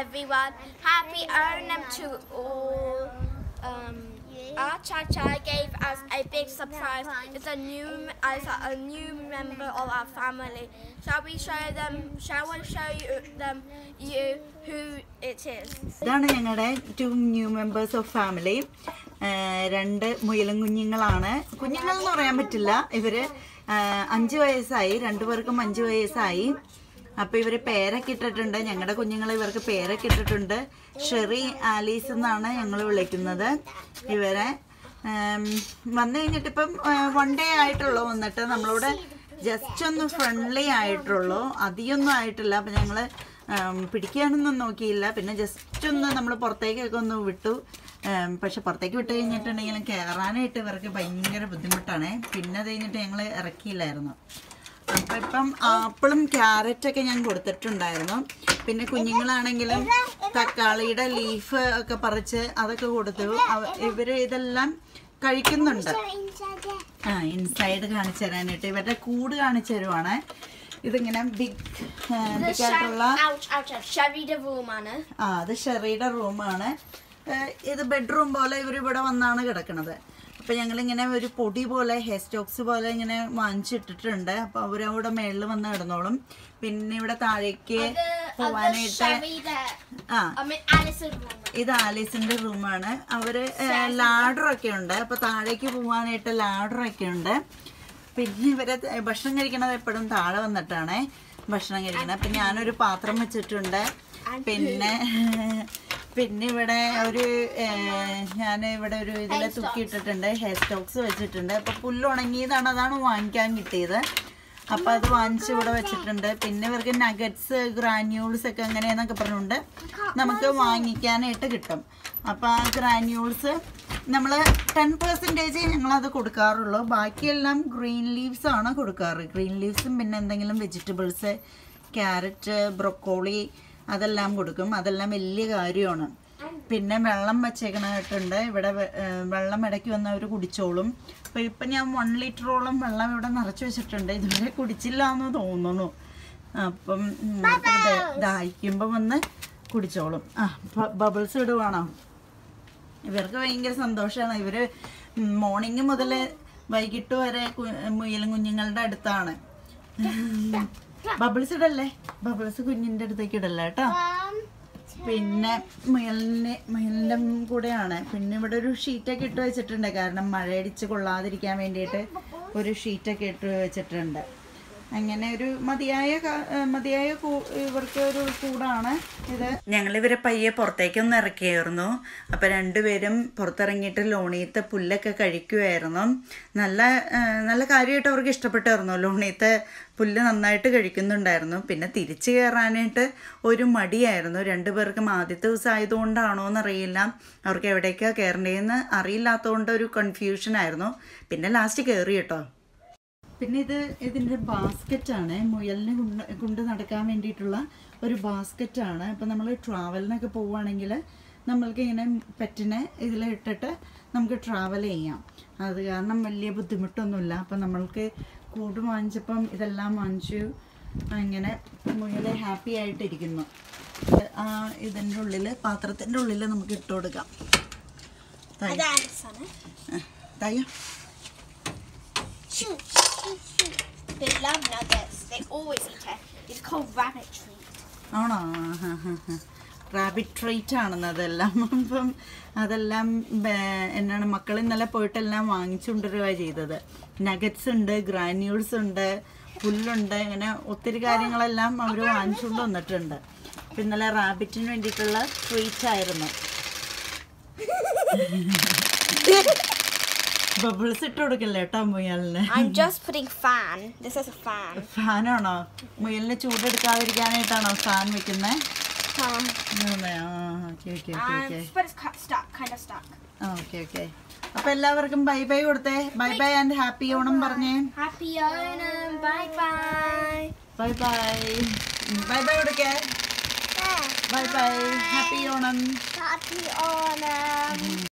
everyone. Happy Onam to all. Um, our Cha-Cha gave us a big surprise. It's a new, it's a new member of our family. Shall we show them? Shall we show you them you who it is? ഇതാണ് ഞങ്ങളുടെ two new members of family രണ്ട് മുയലും കുഞ്ഞുങ്ങളാണ് കുഞ്ഞുങ്ങൾ എന്ന് പറയാൻ പറ്റില്ല ഇവര് ആ, അഞ്ച് വയസ്സായി രണ്ടുപേർക്കും അഞ്ച് വയസ്സായി അപ്പൊ ഇവര് പേരൊക്കെ ഇട്ടിട്ടുണ്ട് ഞങ്ങളുടെ കുഞ്ഞുങ്ങൾ ഇവർക്ക് പേരൊക്കെ ഇട്ടിട്ടുണ്ട് ഷെറി ആലീസ് എന്നാണ് ഞങ്ങൾ വിളിക്കുന്നത് ഇവരെ ഉം, വന്നു കഴിഞ്ഞിട്ട് ഇപ്പം വൺ ഡേ ആയിട്ടുള്ളൂ വന്നിട്ട് നമ്മളോട് ജസ്റ്റ് ഒന്ന് ഫ്രണ്ട്ലി ആയിട്ടുള്ളൂ അധികമൊന്നും ആയിട്ടില്ല അപ്പം ഞങ്ങൾ പിടിക്കാനൊന്നും നോക്കിയില്ല പിന്നെ ജസ്റ്റ് ഒന്ന് നമ്മൾ പുറത്തേക്കൊക്കെ ഒന്ന് വിട്ടു ഉം, പക്ഷെ പുറത്തേക്ക് വിട്ട് കഴിഞ്ഞിട്ടുണ്ടെങ്കിലും കയറാനായിട്ട് ഇവർക്ക് ഭയങ്കര ബുദ്ധിമുട്ടാണ് പിന്നെ അത് കഴിഞ്ഞിട്ട് ഞങ്ങൾ ഇറക്കിയില്ലായിരുന്നു അപ്പം ഇപ്പം ആപ്പിളും ക്യാരറ്റൊക്കെ ഞാൻ കൊടുത്തിട്ടുണ്ടായിരുന്നു പിന്നെ കുഞ്ഞുങ്ങളാണെങ്കിലും തക്കാളിയുടെ ലീഫ് ഒക്കെ പറിച്ച് അതൊക്കെ കൊടുത്തു അവ- ഇവര് ഇതെല്ലാം കഴിക്കുന്നുണ്ട് ആ ഇൻസൈഡ് കാണിച്ചു തരാനായിട്ട് ഇവരുടെ കൂട് കാണിച്ചു തരുവാണ് ഇതിങ്ങനെ ബിഗ് ബിഗ് ആയിട്ടുള്ള ouch, ouch, ouch. Chevy de Roumane. ആ അത് ഷെറിയുടെ റൂമാണ് ഇത് ബെഡ്റൂം പോലെ ഇവർ ഇവിടെ വന്നാണ് കിടക്കുന്നത് അപ്പൊ ഞങ്ങളിങ്ങനെ ഒരു പൊടി പോലെ ഹെയർ സ്റ്റോക്സ് പോലെ ഇങ്ങനെ വാങ്ങിച്ചിട്ടിട്ടുണ്ട് അപ്പൊ അവരവിടെ മേളിൽ വന്ന് കിടന്നോളും പിന്നെ ഇവിടെ താഴേക്ക് പോവാനായിട്ട് Chevy de. ആ I mean, Alison Roumane. ഇത് ആലീസിന്റെ റൂമാണ് അവര് ലാഡർ ഒക്കെ ഉണ്ട് അപ്പൊ താഴേക്ക് പോവാനായിട്ട് ലാഡർ ഒക്കെ ഉണ്ട് പിന്നെ ഇവരെ ത- ഭക്ഷണം കഴിക്കണത് എപ്പോഴും താഴെ വന്നിട്ടാണ് ഭക്ഷണം കഴിക്കണത് അപ്പൊ ഞാനൊരു പാത്രം വെച്ചിട്ടുണ്ട് പിന്നെ പിന്നെ ഇവിടെ ഒരു ഞാൻ ഇവിടെ ഒരു ഇതിൽ തൂക്കിയിട്ടിട്ടുണ്ട് ഹെയർ സ്റ്റോക്സ് വെച്ചിട്ടുണ്ട് അപ്പൊ പുല്ല് ഉണങ്ങിയതാണ് അതാണ് വാങ്ങിക്കാൻ കിട്ടിയത് അപ്പൊ അത് വാങ്ങിച്ച് ഇവിടെ വെച്ചിട്ടുണ്ട് പിന്നെ ഇവർക്ക് നഗറ്റ്സ് ഗ്രാന്യൂൾസ് ഒക്കെ അങ്ങനെയെന്നൊക്കെ പറഞ്ഞുകൊണ്ട് നമുക്ക് വാങ്ങിക്കാനായിട്ട് കിട്ടും അപ്പൊ ആ ഗ്രാന്യൂൾസ് നമ്മൾ ടെൻ പെർസെൻറ്റേജ് ഞങ്ങളത് കൊടുക്കാറുള്ളൂ ബാക്കിയെല്ലാം ഗ്രീൻ ലീവ്സ് ആണ് കൊടുക്കാറ് ഗ്രീൻ ലീവ്സും പിന്നെ എന്തെങ്കിലും വെജിറ്റബിൾസ് ക്യാരറ്റ് ബ്രൊക്കോളി അതെല്ലാം കൊടുക്കും അതെല്ലാം വലിയ കാര്യമാണ് പിന്നെ വെള്ളം വെച്ചേക്കണായിട്ടുണ്ട് ഇവിടെ വെ- ഏഹ് വെള്ളം ഇടയ്ക്ക് വന്ന് അവർ കുടിച്ചോളും അപ്പൊ ഇപ്പൊ ഞാൻ വൺ ലിറ്ററോളം വെള്ളം ഇവിടെ നിറച്ച് വെച്ചിട്ടുണ്ട് ഇതുവരെ കുടിച്ചില്ല എന്ന് തോന്നുന്നു അപ്പം ഉം, അപ്പൊ ദേ- ദാഹിക്കുമ്പോ വന്ന് കുടിച്ചോളും ആ ബബിൾസ് ഇടുവാണോ ഇവർക്ക് ഭയങ്കര സന്തോഷമാണ് ഇവര് മോർണിംഗ് മുതൽ വൈകിട്ട് വരെ കു- മുയലും കുഞ്ഞുങ്ങളുടെ അടുത്താണ് ബബിൾസ് ഇടല്ലേ ബബിൾസ് കുഞ്ഞിന്റെ അടുത്തേക്ക് ഇടല്ല കേട്ടോ പിന്നെ മുയലിന് മുയലിന്റെ കൂടെയാണ് പിന്നെ ഇവിടെ ഒരു ഷീറ്റൊക്കെ ഇട്ട് വെച്ചിട്ടുണ്ട് കാരണം മഴയടിച്ച് കൊള്ളാതിരിക്കാൻ വേണ്ടിയിട്ട് ഒരു ഷീറ്റൊക്കെ ഇട്ട് വെച്ചിട്ടുണ്ട് അങ്ങനെ ഒരു മതിയായ ക- ഏഹ് മതിയായ കൂ- ഇവർക്ക് ഒരു കൂടാണ് ഇത് ഞങ്ങൾ ഇവരെ പയ്യെ പുറത്തേക്കൊന്ന് ഇറക്കിയായിരുന്നു അപ്പൊ രണ്ടുപേരും പുറത്തിറങ്ങിയിട്ട് ലോണിയത്തെ പുല്ലൊക്കെ കഴിക്കുമായിരുന്നു നല്ല ഏഹ് നല്ല കാര്യമായിട്ട് അവർക്ക് ഇഷ്ടപ്പെട്ടായിരുന്നു ലോണിയത്തെ പുല്ല് നന്നായിട്ട് കഴിക്കുന്നുണ്ടായിരുന്നു പിന്നെ തിരിച്ചു കയറാനായിട്ട് ഒരു മടിയായിരുന്നു രണ്ടുപേർക്കും ആദ്യത്തെ ദിവസം ആയതുകൊണ്ടാണോ എന്നറിയില്ല അവർക്ക് എവിടേക്കാണ് കയറേണ്ടതെന്ന് അറിയില്ലാത്തതുകൊണ്ട് ഒരു കൺഫ്യൂഷൻ ആയിരുന്നു പിന്നെ ലാസ്റ്റ് കയറി കേട്ടോ പിന്നെ ഇത് ഇതിൻ്റെ ബാസ്ക്കറ്റാണ് മുയലിനെ കൊണ്ട് കൊണ്ട് നടക്കാൻ വേണ്ടിയിട്ടുള്ള ഒരു ബാസ്ക്കറ്റാണ് അപ്പം നമ്മൾ ട്രാവലിനൊക്കെ പോവുകയാണെങ്കിൽ നമ്മൾക്ക് ഇങ്ങനെ പെറ്റിനെ ഇതിൽ ഇട്ടിട്ട് നമുക്ക് ട്രാവൽ ചെയ്യാം അത് കാരണം വലിയ ബുദ്ധിമുട്ടൊന്നുമില്ല അപ്പം നമ്മൾക്ക് കൂട് വാങ്ങിച്ചപ്പം ഇതെല്ലാം വാങ്ങിച്ചു അങ്ങനെ മുയലെ ഹാപ്പി ആയിട്ടിരിക്കുന്നു ഇത് ആ ഇതിൻ്റെ ഉള്ളിൽ പാത്രത്തിൻ്റെ ഉള്ളിൽ നമുക്ക് ഇട്ട് കൊടുക്കാം തായ്. Ada Alison. eh? ആ, തായോ Shoot, shoot, shoot. They love nuggets. They always eat it. It's called rabbit treat. ആണോ റാബിറ്റ് ട്രീറ്റ് ആണെന്ന് അതെല്ലാം അപ്പം അതെല്ലാം ബേ- എന്നാണ് മക്കൾ ഇന്നലെ പോയിട്ടെല്ലാം വാങ്ങിച്ചുകൊണ്ടുവരിക ചെയ്തത് നഗറ്റ്സ് ഉണ്ട് ഗ്രാന്യൂൾസ് ഉണ്ട് പുല്ലുണ്ട് ഇങ്ങനെ ഒത്തിരി കാര്യങ്ങളെല്ലാം അവർ വാങ്ങിച്ചുകൊണ്ട് വന്നിട്ടുണ്ട് അപ്പം ഇന്നലെ റാബിറ്റിന് വേണ്ടിയിട്ടുള്ള ട്രീറ്റ് ആയിരുന്നു ബബിൾസ് ഇട്ട് കൊടുക്കല്ലേ കേട്ടോ മുയലിന് I'm just putting fan. This is a fan. ഫാനാണോ മുയലിന് ചൂടെടുക്കാതിരിക്കാനായിട്ടാണോ ഫാൻ വെക്കുന്നത് Um, അതെ ആ okay okay okay okay and, but it's cut, stuck, kind of stuck. ആ ഓക്കെ ഓക്കെ അപ്പൊ എല്ലാവർക്കും ബൈ ബൈ കൊടുത്തേ bye bye and happy Onam പറഞ്ഞേ Happy Onam. Bye bye. Bye bye bye bye കൊടുക്കേ bye bye happy Onam Happy Onam.